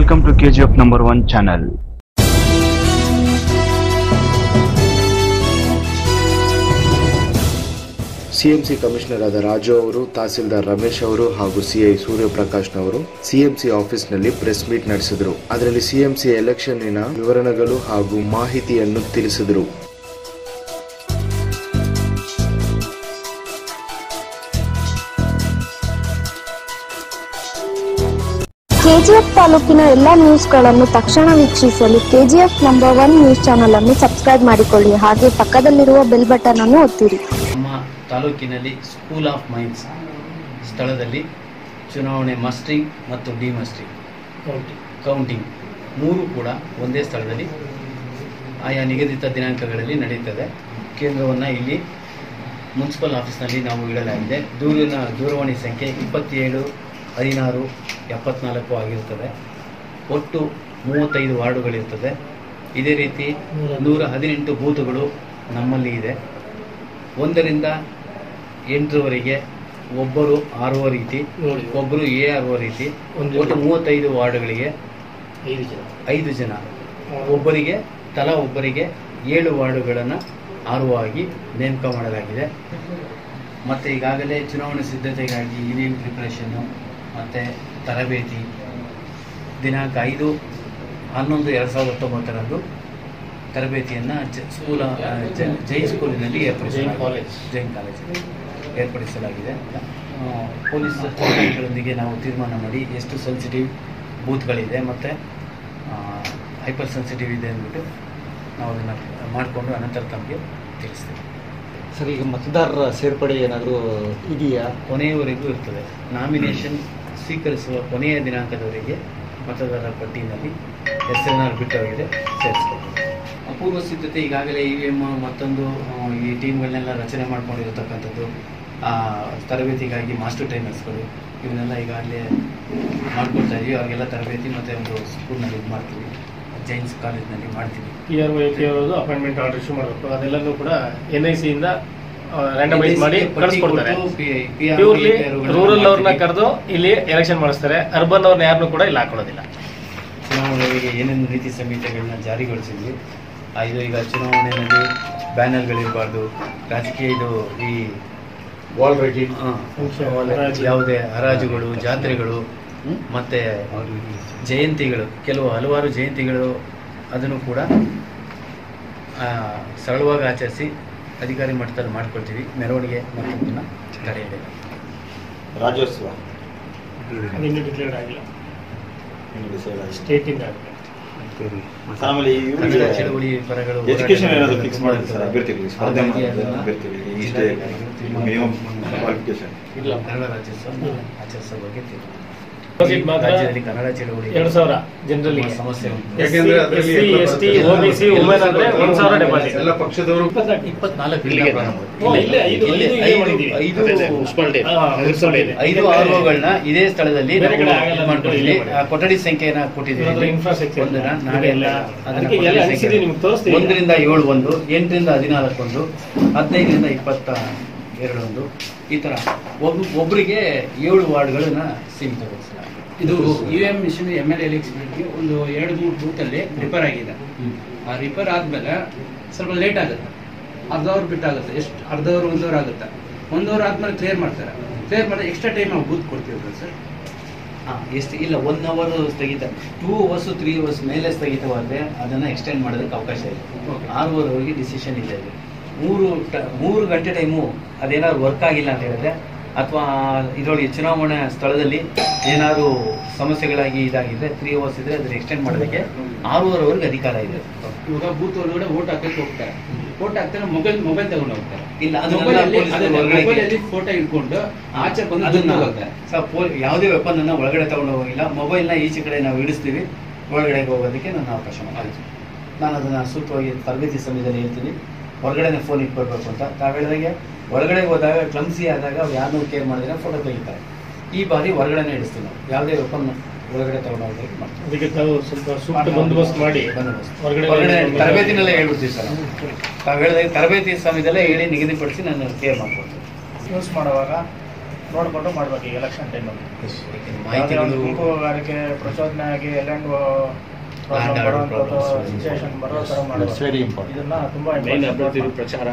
Welcome to KGF number one channel. CMC commissioner ಆದ ರಾಜು ಅವರು ತಹಸೀಲ್ದಾರ್ ರಮೇಶ್ ಅವರು ಹಾಗೂ ಸಿಐ ಸೂರ್ಯಪ್ರಕಾಶ್ನವರು ಸಿಎಂಸಿ ಆಫೀಸ್ನಲ್ಲಿ ಪ್ರೆಸ್ ಮೀಟ್ ನಡೆಸಿದರು ಅದರಲ್ಲಿ ಸಿಎಂಸಿ ಎಲೆಕ್ಷನ್ನಿನ ವಿವರಣೆಗಳು ಹಾಗೂ ಮಾಹಿತಿಯನ್ನು ತಿಳಿಸಿದರು ಕೆಜಿಎಫ್ ತಾಲೂಕಿನ ಎಲ್ಲ ನ್ಯೂಸ್ಗಳನ್ನು ತಕ್ಷಣ ವೀಕ್ಷಿಸಲು KGF number one news channel ಅನ್ನು ಸಬ್ಸ್ಕ್ರೈಬ್ ಮಾಡಿಕೊಳ್ಳಿ ಹಾಗೆ ಪಕ್ಕದಲ್ಲಿರುವ ಬೆಲ್ ಬಟನ್ ಅನ್ನು ಒತ್ತಿರಿ ನಮ್ಮ ತಾಲೂಕಿನಲ್ಲಿ ಸ್ಕೂಲ್ ಆಫ್ ಮೈನ್ಸ್ ಸ್ಥಳದಲ್ಲಿ ಚುನಾವಣೆ ಮಸ್ಟ್ರಿಂಗ್ ಮತ್ತು ಡಿಮಸ್ಟ್ರಿಂಗ್ ಕೌಂಟಿಂಗ್ ಮೂರು ಕೂಡ ಒಂದೇ ಸ್ಥಳದಲ್ಲಿ ಆಯಾ ನಿಗದಿತ ದಿನಾಂಕಗಳಲ್ಲಿ ನಡೆಯುತ್ತದೆ ಕೇಂದ್ರವನ್ನು ಇಲ್ಲಿ ಮುನ್ಸಿಪಲ್ ಆಫೀಸ್ನಲ್ಲಿ ನಾವು ಇಡಲಾಗಿದೆ ದೂರಿನ ದೂರವಾಣಿ ಸಂಖ್ಯೆ ಇಪ್ಪತ್ತೇಳು ಹದಿನಾರು ಎಪ್ಪತ್ನಾಲ್ಕು ಆಗಿರುತ್ತದೆ ಒಟ್ಟು ಮೂವತ್ತೈದು ವಾರ್ಡುಗಳಿರ್ತದೆ ಇದೇ ರೀತಿ ನೂರ ಹದಿನೆಂಟು ಬೂತುಗಳು ನಮ್ಮಲ್ಲಿ ಇದೆ ಒಂದರಿಂದ ಎಂಟರವರೆಗೆ ಒಬ್ಬರು ಆರುವ ರೀತಿ ಒಬ್ಬರು ಎ ಆರುವ ರೀತಿ ಒಟ್ಟು ಮೂವತ್ತೈದು ವಾರ್ಡ್ಗಳಿಗೆ ಐದು ಜನ ಒಬ್ಬರಿಗೆ ತಲಾ ಒಬ್ಬರಿಗೆ ಏಳು ವಾರ್ಡುಗಳನ್ನು ಆರುವಾಗಿ ನೇಮಕ ಮಾಡಲಾಗಿದೆ ಮತ್ತು ಈಗಾಗಲೇ ಚುನಾವಣೆ ಸಿದ್ಧತೆಗಾಗಿ ಇ ವಿ ಎಂ ಪ್ರಿಪ್ರೇಷನ್ನು ಮತ್ತು ತರಬೇತಿ ದಿನಾಂಕ ಐದು ಹನ್ನೊಂದು ಎರಡು ಸಾವಿರದ ಹತ್ತೊಂಬತ್ತರಂದು ತರಬೇತಿಯನ್ನು ಜ ಸ್ಕೂಲ ಆ, ಜ- ಜೈನ್ ಸ್ಕೂಲಿನಲ್ಲಿ ಏರ್ಪಡಿಸಲಾಗಿದೆ ಜೈನ್ ಕಾಲೇಜಲ್ಲಿ ಏರ್ಪಡಿಸಲಾಗಿದೆ ಆ, ಪೊಲೀಸ್ ಅಧಿಕಾರಿಗಳೊಂದಿಗೆ ನಾವು ತೀರ್ಮಾನ ಮಾಡಿ ಎಷ್ಟು ಸೆನ್ಸಿಟಿವ್ ಬೂತ್ಗಳಿದೆ ಮತ್ತು ಹೈಪರ್ ಸೆನ್ಸಿಟಿವ್ ಇದೆ ಅಂದ್ಬಿಟ್ಟು ನಾವು ಅದನ್ನು ಮಾಡಿಕೊಂಡು ಅನಂತರ ತಮಗೆ ತಿಳಿಸ್ತೀವಿ ಸರ್ ಈಗ ಮತದಾರರ ಸೇರ್ಪಡೆ ಏನಾದರೂ ಇದೆಯಾ ಕೊನೆಯವರೆಗೂ ಇರ್ತದೆ ನಾಮಿನೇಷನ್ ಸ್ವೀಕರಿಸುವ ಕೊನೆಯ ದಿನಾಂಕದವರೆಗೆ ಮತದಾರರ ಪಟ್ಟಿಯಲ್ಲಿ ಹೆಸರಿನಲ್ಲಿ ಬಿಟ್ಟವರಿಗೆ ಸೇರಿಸ್ಕೊಳ್ಬೋದು ಅಪೂರ್ವ ಸಿದ್ಧತೆ ಈಗಾಗಲೇ ಇ ವಿ ಎಮ್ ಮತ್ತೊಂದು ಆ, ಈ ಟೀಮ್ಗಳನ್ನೆಲ್ಲ ರಚನೆ ಮಾಡ್ಕೊಂಡಿರತಕ್ಕಂಥದ್ದು ಆ, ತರಬೇತಿಗಾಗಿ ಮಾಸ್ಟರ್ ಟ್ರೈನರ್ಸ್ಗಳು ಇವನ್ನೆಲ್ಲ ಈಗಾಗಲೇ ಮಾಡ್ಕೊಳ್ತಾ ಇದೀವಿ ಅವ್ರಿಗೆಲ್ಲ ತರಬೇತಿ ಮತ್ತು ಒಂದು ಸ್ಕೂಲ್ನಲ್ಲಿ ಇದು ಮಾಡ್ತೀವಿ ಜೈನ್ಸ್ ಕಾಲೇಜ್ನಲ್ಲಿ ಮಾಡ್ತೀವಿ P R O P R appointment order issue ಮಾಡಬೇಕು ಅದೆಲ್ಲನೂ ಕೂಡ ಎನ್ ಐ ಸಿ ಇಂದ ರ್ಯಾಂಡಮೈಸ್ ಮಾಡಿ ಕಳಿಸ್ಕೊಡ್ತಾರೆ ಪ್ಯೂರ್ಲಿ ರೂರಲ್ ಅವ್ರನ್ನ ಕರೆದು ಇಲ್ಲಿ ಎಲೆಕ್ಷನ್ ಮಾಡಿಸ್ತಾರೆ ಅರ್ಬನ್ ಅವ್ರನ್ನ ಯಾರನ್ನೂ ಕೂಡ ಇಲ್ಲಿ ಹಾಕೊಳ್ಳೋದಿಲ್ಲ ಚುನಾವಣೆಗೆ ಏನೇನು ನೀತಿ ಸಂಹಿತೆಗಳನ್ನ ಜಾರಿಗೊಳಿಸಿದ್ವಿ ಆ, ಇದು ಈಗ ಚುನಾವಣೆಯಲ್ಲಿ ಬ್ಯಾನರ್ಗಳಿರಬಾರ್ದು ರಾಜಕೀಯ ಇದು ಈ ಆ, ಹರಾಜು. ಯಾವುದೇ ಹರಾಜುಗಳು ಜಾತ್ರೆಗಳು ಮತ್ತೆ ಜಯಂತಿಗಳು ಕೆಲವು ಹಲವಾರು ಜಯಂತಿಗಳು ಅದನ್ನು ಕೂಡ ಆ, ಸರಳವಾಗಿ ಆಚರಿಸಿ ಅಧಿಕಾರಿ ಮಟ್ಟದಲ್ಲಿ ಮಾಡ್ಕೊಳ್ತೀವಿ ಮೆರವಣಿಗೆ ಮತ್ತು ಅದನ್ನ ತಡೆಯಬೇಕು ರಾಜ್ಯೋತ್ಸವ ಇನ್ನೂ ಡಿಕ್ಲೇರ್ ಆಗಿಲ್ಲ ಇನ್ನು decide ಆಗಿದೆ. ಸ್ಟೇಟ್ ಇಂದ ಆಗಿದೆ. ಆಮೇಲೆ ಈ ಕನ್ನಡ ಇವ್ರಿಗೆ ಚಳವಳಿ ಪರಗಳು ಎಜುಕೇಶನ್ ಹೋರಾಟ ಏನಾದ್ರು ಫಿಕ್ಸ್ ಮಾಡಿದ್ರೆ ಸರ್ ಮಾಡ್ತಾರೆ. ಅಭ್ಯರ್ಥಿಗಳಿಗೆ ಸ್ಪರ್ಧೆ ಹಾಗಾಗಿ ಮಾಡಿದ್ರೆ ಅದನ್ನ ಅಭ್ಯರ್ಥಿಗಳಿಗೆ ಇಷ್ಟೇ ಜಿಲ್ಲಾಧಿಕಾರಿಗಳು ತೀರ್ಮಾನ ಮಿನಿಮಮ್ ಮಾಡ್ಕೊಂಡು ಕ್ವಾಲಿಫಿಕೇಶನ್ ಇಲ್ಲ ಕನ್ನಡ ರಾಜ್ಯೋತ್ಸವ ಆಚರಿಸೋ ಬಗ್ಗೆ ತೀರ್ಮಾನ. Deposit ಮಾತ್ರ ರಾಜ್ಯದಲ್ಲಿ ಕನ್ನಡ ಚಳವಳಿ ಎರಡು ಸಾವಿರ ಜನರಲಿ ತುಂಬಾ ಸಮಸ್ಯೆ ಉಂಟು. S C S T O B C women ಅಂದ್ರೆ ಒಂದ್ ಸಾವಿರ ಡೆಪಾಸಿಟ್ ಎಲ್ಲ ಪಕ್ಷದವರು ಇಪ್ಪತ್ನಾಲ್ಕು ಇಲ್ಲಿಗೆ ಇಲ್ಲ ಪ್ರಾರಂಭ. ಇಲ್ಲ, ಇಲ್ಲೇ ಐದು- ಇಲ್ಲಿ ಐದು ಐದು- ಮಾಡಿದ್ದೀವಿ. ಐದು ಹಾ, ಮುನ್ಸಿಪಲ್ ಇದೆ. ಐದು ಆರ್ಒಗಳನ್ನ ಇದೇ ಸ್ಥಳದಲ್ಲಿ ಬೇರೆ ಕಡೆ ನಾವು ಆಗಲ್ಲ ಇದು ಮಾಡ್ಕೊಂಡಿದ್ದೀವಿ ಇಲ್ಲೇ ಮಾಡಿ. ಆ ಕೊಠಡಿ ಸಂಖ್ಯೆಯನ್ನ ಇವ್ರ ಹತ್ರ ಕೊಟ್ಟಿದ್ದೀವಿ infrastructure ಒಂದನ್ನ ಇಲ್ಲ. ನಾಳೆ ಎಲ್ಲ ಅದನ್ನ ಅದಕ್ಕೆ ಎಲ್ಲ ಕೊಠಡಿ ಅನಿಸಿದೆ ಸಂಖ್ಯೆ. ನಿಮ್ಗೆ ತೋರಿಸ್ತೀವಿ. ಒಂದರಿಂದ ಏಳು ಒಂದು ಎಂಟರಿಂದ ಹದಿನಾಲ್ಕು ಒಂದು ಹದಿನೈದರಿಂದ ಇಪ್ಪತ್ತ ಎರಡು ಒಂದು ಈ ತರ ಒಬ್ ಒಬ್ಬರಿಗೆ ಏಳು ವಾರ್ಡ್ಗಳನ್ನ ಸೀಮಿತಗೊಳಿಸಲಾಗಿದೆ ಇದು U M mission M L ಎಲೆಕ್ಷನ್ಗೆ ಒಂದು ಎರಡು ಮೂರು ಬೂತಲ್ಲಿ ರಿಪೇರ್ ಆಗಿದೆ ಆ ರಿಪೇರ್ ಆದ್ಮೇಲೆ ಸ್ವಲ್ಪ ಲೇಟ್ ಆಗುತ್ತೆ ಅರ್ಧ ಅವರ್ ಬಿಟ್ಟಾಗುತ್ತೆ ಎಷ್ಟು ಅರ್ಧ ಅವರ್ ಒಂದು ಅವರ್ ಆಗುತ್ತೆ ಒಂದು ಅವರ್ ಆದ್ಮೇಲೆ ಕ್ಲಿಯರ್ ಮಾಡ್ತಾರೆ ಕ್ಲಿಯರ್ ಮಾಡಿದ್ರೆ ಎಕ್ಸ್ಟ್ರಾ ಟೈಮ್ ನಾವು ಬೂತ್ ಕೊಡ್ತೀವಿ ಸರ್ ಹಾ, ಎಷ್ಟು ಇಲ್ಲ ಒನ್ ಅವರ್ ಸ್ಥಗಿತ ಟೂ ಅವರ್ಸ್ ತ್ರೀ ಅವರ್ಸ್ ಮೇಲೆ ಸ್ಥಗಿತವಾದರೆ ಅದನ್ನ ಎಕ್ಸ್ಟೆಂಡ್ ಮಾಡೋದಕ್ಕೆ ಅವಕಾಶ ಇದೆ Okay. ಆರೂವರೆವರೆಗೆ ಡಿಸಿಷನ್ ಇದೆ ಅದು ಮೂರು ಟ- ಮೂರು ಗಂಟೆ ಟೈಮು ಅದೇನಾದ್ರು ವರ್ಕ್ ಆಗಿಲ್ಲ ಅಂತ ಹೇಳಿದ್ರೆ ಅಥವಾ ಇದರೊಳಗೆ ಚುನಾವಣಾ ಸ್ಥಳದಲ್ಲಿ ಏನಾದ್ರು ಸಮಸ್ಯೆಗಳಾಗಿ ಇದಾಗಿದ್ರೆ ತ್ರೀ ಅವರ್ಸ್ ಇದ್ರೆ ಅದನ್ನ ಎಕ್ಸ್ಟೆಂಡ್ ಮಾಡೋದಕ್ಕೆ ಆರೂವರೆವರೆಗೆ ಅಧಿಕಾರ ಇದೆ ಇವಾಗ ಬೂತ್ ಒಳಗಡೆ ವೋಟ್ ಹಾಕಕ್ಕೆ ಹೋಗ್ತಾರೆ ವೋಟ್ ಹಾಕ್ತಾರೆ ಮೊಬೈಲ್ ಮೊಬೈಲ್ ತಗೊಂಡು ಹೋಗ್ತಾರೆ ಇಲ್ಲ, ಅದನ್ನೆಲ್ಲ ಮೊಬೈಲ್ ಅಲ್ಲಿ ಪೊಲೀಸರು ಹೊರಗಡೆ- ಮೊಬೈಲ್ ಅಲ್ಲಿ ಫೋಟೋ ಇಟ್ಕೊಂಡು ಆಚೆ ಬಂದು ಅದನ್ನ ದುಡ್ಡು ಹೋಗುತ್ತೆ ಸ- ಪೋ- ಯಾವುದೇ ವೆಪನ್ ಅನ್ನ ಒಳಗಡೆ ತಗೊಂಡು ಹೋಗಿಲ್ಲ ಮೊಬೈಲ್ನ ಈಚೆ ಕಡೆ ನಾವು ಇಡಿಸ್ತೀವಿ ಒಳಗಡೆ ಹೋಗೋದಕ್ಕೆ ನನ್ನ ಅವಕಾಶ ಮಾಡಿ ನಾನು ಅದನ್ನ ಸೂಕ್ತವಾಗಿ ತರಬೇತಿ ಸಮಯದಲ್ಲಿ ಹೇಳ್ತೀನಿ ಹೊರಗಡೆನೆ ಫೋನ್ ಇಟ್ಕೊಳ್ಬೇಕು ಅಂತ ತಾವು ಹೇಳಿದಾಗೆ ಒಳಗಡೆ ಹೋದಾಗ ಕ್ಲಮ್ಸಿ ಆದಾಗ ಅವ್ರು ಯಾರನ್ನೂ ಕೇರ್ ಮಾಡಿದ್ರೆ ಫೋಟೋ ತೆಗಿತಾರೆ ಈ ಬಾರಿ ಹೊರಗಡೆನೆ ಇಡಿಸ್ತೀವಿ ನಾವು ಯಾವುದೇ ವೆಪನ್ ಒಳಗಡೆ ತಗೊಂಡು ಹೋಗೋದಕ್ಕೆ ಮಾಡ್ತೀವಿ ಅದಕ್ಕೆ ತಾವು ಸ್ವಲ್ಪ ಸೂಕ್ತ ಬಂದೋಬಸ್ತ್ ಮಾಡಿ ಬಂದೋಬಸ್ತ್. ಹೊರಗಡೆ ಹೊರಗಡೆ ತರಬೇತಿನಲ್ಲೇ ಹೇಳ್ಬಿಡ್ತೀವಿ ಸರ್ ನಾವು. ತಾವು ಹೇಳಿದಾಗ ತರಬೇತಿ ಸಮಯದಲ್ಲೇ ಹೇಳಿ ನಿಗದಿಪಡಿಸಿ ನಾನು ಕೇರ್ ಮಾಡ್ಕೊಡ್ತೀನಿ ಯೂಸ್ ಮಾಡುವಾಗ ನೋಡ್ಕೊಂಡು ಮಾಡ್ಬೇಕು ಈ ಎಲೆಕ್ಷನ್ ಟೈಮಲ್ಲಿ ಯಾವುದೇ ಒಂದು ಮಾಹಿತಿಗಳು ಗುಂಪುಗಾರಿಕೆ ಪ್ರಚೋದನೆ ಆಗಿ ಎಲ್ಲೆಂಡ್ Land order problems. ಸಿಚುವೇಶನ್ ಬರೋ ಥರ That's ಮಾಡಬೇಕು very important. ಇದನ್ನ ತುಂಬಾ ಮೇನ್ important ಅಭ್ಯರ್ಥಿ ಮಾಡ್ಬೇಕು. ಪ್ರಚಾರ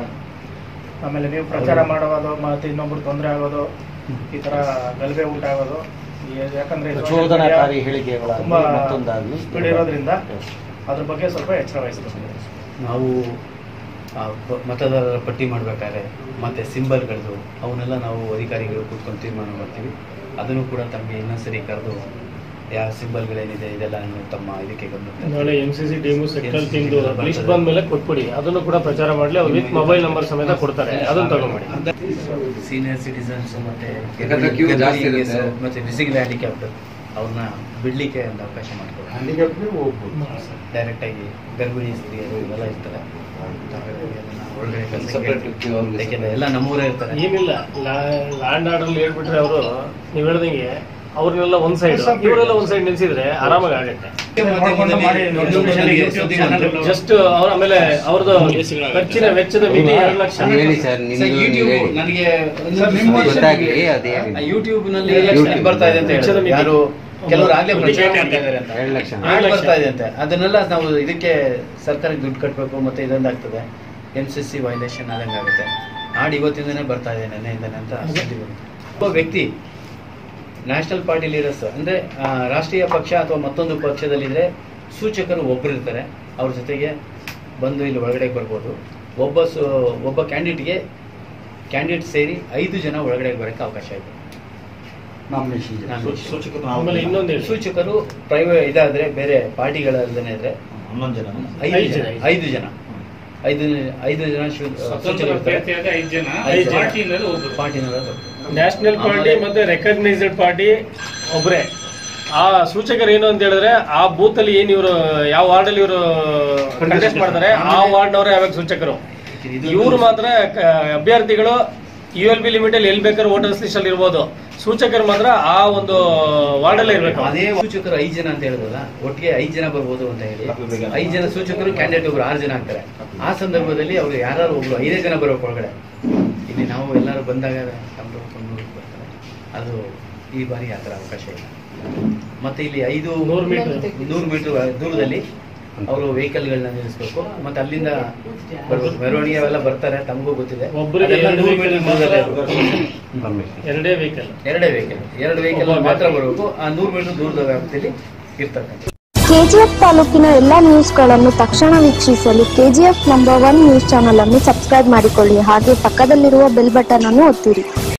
ಆಮೇಲೆ ನೀವು ಪ್ರಚಾರ ಮಾಡೋದು ಮತ್ತೆ ಇನ್ನೊಬ್ರು ತೊಂದರೆ ಆಗೋದು ಈ ತರ ಗಲಭೆ ಉಂಟಾಗೋದು ಈ- ಯಾಕಂದ್ರೆ social ಪ್ರಚೋದನಾಕಾರಿ media ಹೇಳಿಕೆಗಳಾಗಲಿ ತುಂಬಾ ಮತ್ತೊಂದಾಗಲಿ ಸ್ಪೀಡ್ ಇರೋದ್ರಿಂದ ಅದ್ರ ಬಗ್ಗೆ ಸ್ವಲ್ಪ ಎಚ್ಚರ ವಹಿಸಬೇಕು ನಾವು ಆ, ಪ- ಮತದಾರರ ಪಟ್ಟಿ ಮಾಡಬೇಕಾದ್ರೆ ಮತ್ತೆ ಸಿಂಬಲ್ಗಳದ್ದು ಅವನ್ನೆಲ್ಲ ನಾವು ಅಧಿಕಾರಿಗಳು ಕೂತ್ಕೊಂಡು ತೀರ್ಮಾನ ಮಾಡ್ತೀವಿ ಅದನ್ನು ಕೂಡ ತಮಗೆ ಇನ್ನೊಂದ್ಸರಿ ಕರೆದು ಯಾವ ಸಿಂಬಲ್ಗಳೇನಿದೆ ಇದೆಲ್ಲ ನೀವು ತಮ್ಮ ಇದಕ್ಕೆ ಗಮನ ನಾಳೆ ಎಂ ಸಿ ಸಿ ಟೀಮು ಸೆಕ್ಟಲ್ ತಿಂದು ಲಿಸ್ಟ್ ಬಂದ ಮೇಲೆ ಕೊಟ್ಬಿಡಿ ಅದನ್ನು ಕೂಡ ಪ್ರಚಾರ ಮಾಡಲಿ ಅವ್ರು ವಿತ್ ಮೊಬೈಲ್ ನಂಬರ್ ಸಮೇತ ಕೊಡ್ತಾರೆ ಅದನ್ನು ತಗೊಂಬಿಡಿ ಸೀನಿಯರ್ ಸಿಟಿಸನ್ಸ್ ಮತ್ತೆ ಯಾಕಂದ್ರೆ queue ಜಾಸ್ತಿ ಇರುತ್ತೆ. ಗರ್ಭಿಣಿಯರಿಗೆ ಮತ್ತೆ ವಿಸಿಬಲ್ ಹ್ಯಾಂಡಿಕ್ಯಾಪ್ಟ್ ಅವ್ರನ್ನ ಬಿಡ್ಲಿಕ್ಕೆ ಒಂದು ಅವಕಾಶ ಮಾಡಿಕೊಡಿ ಹ್ಯಾಂಡಿಕ್ಯಾಪ್ಗೆ ಹೋಗ್ಬೋದು ಡೈರೆಕ್ಟ್ ಆಗಿ ಗರ್ಭಿಣಿ ಸ್ತ್ರೀಯರು ಇವೆಲ್ಲ ಇರ್ತಾರೆ ಅದನ್ನ ಒಳಗಡೆ ಕಳ್ಸಕ್ಕೆ Separate queue ಅವ್ರಿಗೆ ಯಾಕೆಂದ್ರೆ ಎಲ್ಲ ನಮ್ಮೂರೇ ಇರ್ತಾರೆ ಏನಿಲ್ಲ ಲ್ಯಾಂಡ್ ಆರ್ಡರ್ ಹೇಳ್ಬಿಟ್ರೆ ಅವರು ನೀವು ಹೇಳ್ದಂಗೆ ಅವ್ರನ್ನೆಲ್ಲ ಒಂದ್ ಸೈಡ್ ಇವರೆಲ್ಲ ಒಂದ್ ಸೈಡ್ ನಿಲ್ಸಿದ್ರೆ ಆರಾಮಾಗಿ ಆಗುತ್ತೆ ನೋಡ್ಕೊಂಡು ಮಾಡಿ YouTube channel ಜಸ್ಟ್ ಅವ್ರ ಆಮೇಲೆ ಅವ್ರದ್ದು ಖರ್ಚಿನ ವೆಚ್ಚದ ಮಿತಿ ಎರಡು ಲಕ್ಷ ನೀವ್ ಹೇಳಿ ಸರ್ ನಿಮ್ದು ನೀವ್ ಯೂಟ್ಯೂಬ್ ಹೇಳಿ. ನನಗೆ ಗೊತ್ತಾಗ್ಲಿ ಅದೇನಿದೆ ಯೂಟ್ಯೂಬ್ ನಲ್ಲಿ ಎರಡು ಬರ್ತಾ ಇದೆ ಅಂತ ಹೇಳಿದ್ರು. ಮಿತಿ. ಯಾರು ಕೆಲವರು ಆಗ್ಲೇ ಪ್ರಚಾರ ಮಾಡ್ತಾ ಇದ್ದಾರೆ ಅಂತ ಎರಡು ಲಕ್ಷ ಆಡ್ ಬರ್ತಾ ಇದೆ ಅಂತೆ ಅದನ್ನೆಲ್ಲ ನಾವು ಇದಕ್ಕೆ ಸರ್ಕಾರಕ್ಕೆ ದುಡ್ಡು ಕಟ್ಟಬೇಕು ಮತ್ತೆ ಇದೊಂದಾಗ್ತದೆ ಎನ್ ಸಿ ಸಿ ವೈಲೇಷನ್ ಆದಂಗೆ ಆಗುತ್ತೆ ಆಡ್ ಇವತ್ತಿಂದನೇ ಬರ್ತಾ ಇದೆ ನೆನ್ನೆಯಿಂದನೇ ಅಂತ ಸುದ್ದಿ ಬಂತು. ಒಬ್ಬ ವ್ಯಕ್ತಿ ನ್ಯಾಷನಲ್ ಪಾರ್ಟಿ ಲೀಡರ್ಸ್ ಅಂದ್ರೆ ಆ, ರಾಷ್ಟ್ರೀಯ ಪಕ್ಷ ಅಥವಾ ಮತ್ತೊಂದು ಪಕ್ಷದಲ್ಲಿದ್ರೆ ಸೂಚಕರು ಒಬ್ಬರು ಇರ್ತಾರೆ ಅವ್ರ ಜೊತೆಗೆ ಬಂದು ಇಲ್ಲಿ ಒಳಗಡೆ ಬರ್ಬೋದು ಒಬ್ಬ ಸು ಒಬ್ಬ ಕ್ಯಾಂಡಿಡೇಟ್ಗೆ ಕ್ಯಾಂಡಿಡೇಟ್ ಸೇರಿ ಐದು ಜನ ಒಳಗಡೆ ಬರೋಕ್ಕೆ ಅವಕಾಶ ಇದೆ ನಾಮಿನೇಷನ್ Nomination. ಸೂಚಕರು ಆಮೇಲೆ ಇನ್ನೊಂದು ಹೇಳಿ ಸೂಚಕರು ಪ್ರೈವೇಟ್ ಇದಾದ್ರೆ ಬೇರೆ ಪಾರ್ಟಿಗಳಲ್ಲದೆ ಇದ್ರೆ ಹನ್ನೊಂದು ಜನ ಐದು ಐದು ಜನ ಜನ. ಐದು ಜನ ಐದು ಐದು ಜನ ಶು- ಸೂಚಕರು ಇರ್ತಾರೆ. ಐದು ಜನ ಐದು ಜನ. ಪಾರ್ಟಿನಲ್ಲಿ ಒಬ್ರು. ಪಾರ್ಟಿನವರು ಬರ್ತಾರೆ. ನ್ಯಾಷನಲ್ ಪಾರ್ಟಿ ಆಮೇಲೆ- ಮತ್ತೆ ರೆಕಗ್ನೈಸ್ಡ್ ಪಾರ್ಟಿ ಒಬ್ರೆ ಆ ಸೂಚಕರು ಏನು ಅಂತ ಹೇಳಿದ್ರೆ ಆ ಬೂತ್ ಅಲ್ಲಿ ಏನ್ ಇವರು ಯಾವ ವಾರ್ಡ್ ಅಲ್ಲಿ ಇವರು ಕಂಟೆಸ್ಟ್ ಮಾಡ್ತಾರೆ ಆ ವಾರ್ಡ್ ನವರೇ ಯಾವಾಗ ಸೂಚಕರು ಇದು- ಇವರು ಮಾತ್ರ ಕ- ಅಭ್ಯರ್ಥಿಗಳು ಯು ಎಲ್ ಬಿ ಲಿಮಿಟ್ ಅಲ್ಲಿ ಎಲ್ಲಿ ಬೇಕಾದ್ರೂ ವೋಟರ್ಸ್ ಲಿಸ್ಟ್ ಅಲ್ಲಿ ಇರ್ಬೋದು ಸೂಚಕರು ಮಾತ್ರ ಆ ಒಂದು ವಾರ್ಡ್ ಅಲ್ಲೇ ಇರ್ಬೇಕು ಅದೇ ಸೂಚಕರು ಐದು ಜನ ಅಂತ ಹೇಳಿದ್ರಲ್ಲ ಒಟ್ಟಿಗೆ ಐದು ಜನ ಬರ್ಬೋದು ಅಂತ ಹೇಳಿ ಐದು ಜನ ಸೂಚಕರು ಕ್ಯಾಂಡಿಡೇಟ್ ಒಬ್ರು ಆರು ಜನ ಆಗ್ತಾರೆ ಆ ಸಂದರ್ಭದಲ್ಲಿ ಅವರು ಯಾರು ಒಬ್ರು ಐದೇ ಜನ ಬರೋಕೆ ಒಳಗಡೆ ಇಲ್ಲಿ ನಾವು ಎಲ್ಲರೂ ಬಂದಾಗ ಕಂಡು ಕೊಂಡು ಬರ್ತಾರೆ ಅದು ಈ ಬಾರಿ ಆ ಥರ ಅವಕಾಶ ಇಲ್ಲ ಮತ್ತೆ ಇಲ್ಲಿ ಐದು ನೂರು ಮೀಟರ್. ನೂರು ಮೀಟರ್ ದೂರದಲ್ಲಿ ಅವರು ವೆಹಿಕಲ್ಗಳನ್ನ ನಿಲ್ಲಿಸ್ಬೇಕು ಮತ್ತೆ ಅಲ್ಲಿಂದ ಬರ್ಬೇಕು ಮೆರವಣಿಗೆ ಅವೆಲ್ಲ ಬರ್ತಾರೆ ತಮಗೂ ಗೊತ್ತಿದೆ ಒಬ್ರಿಗೆ ಅದೆಲ್ಲ ಎರಡು ನೂರು vehicle ಮೀಟರ್ ಮಾತ್ರ ದೂರದಲ್ಲೇ ಇರ್ಬೇಕು. ಎರಡೇ ವೆಹಿಕಲ್ ಎರಡೇ ವೆಹಿಕಲ್ ಎರಡು ವೆಹಿಕಲ್ ಒಬ್ಬ ಮಾತ್ರ ವ್ಯಕ್ತಿ. ಬರಬೇಕು ಆ ನೂರು ಮೀಟರ್ ದೂರದ ವ್ಯಾಪ್ತಿಯಲ್ಲಿ ಇರ್ತಕ್ಕಂಥ ಕೆಜಿಎಫ್ ತಾಲೂಕಿನ ಎಲ್ಲ ನ್ಯೂಸ್ಗಳನ್ನು ತಕ್ಷಣ ವೀಕ್ಷಿಸಲು KGF number one news channel ಅನ್ನು ಸಬ್ಸ್ಕ್ರೈಬ್ ಮಾಡಿಕೊಳ್ಳಿ ಹಾಗೆ ಪಕ್ಕದಲ್ಲಿರುವ ಬೆಲ್ ಬಟನ್ ಅನ್ನು ಒತ್ತಿರಿ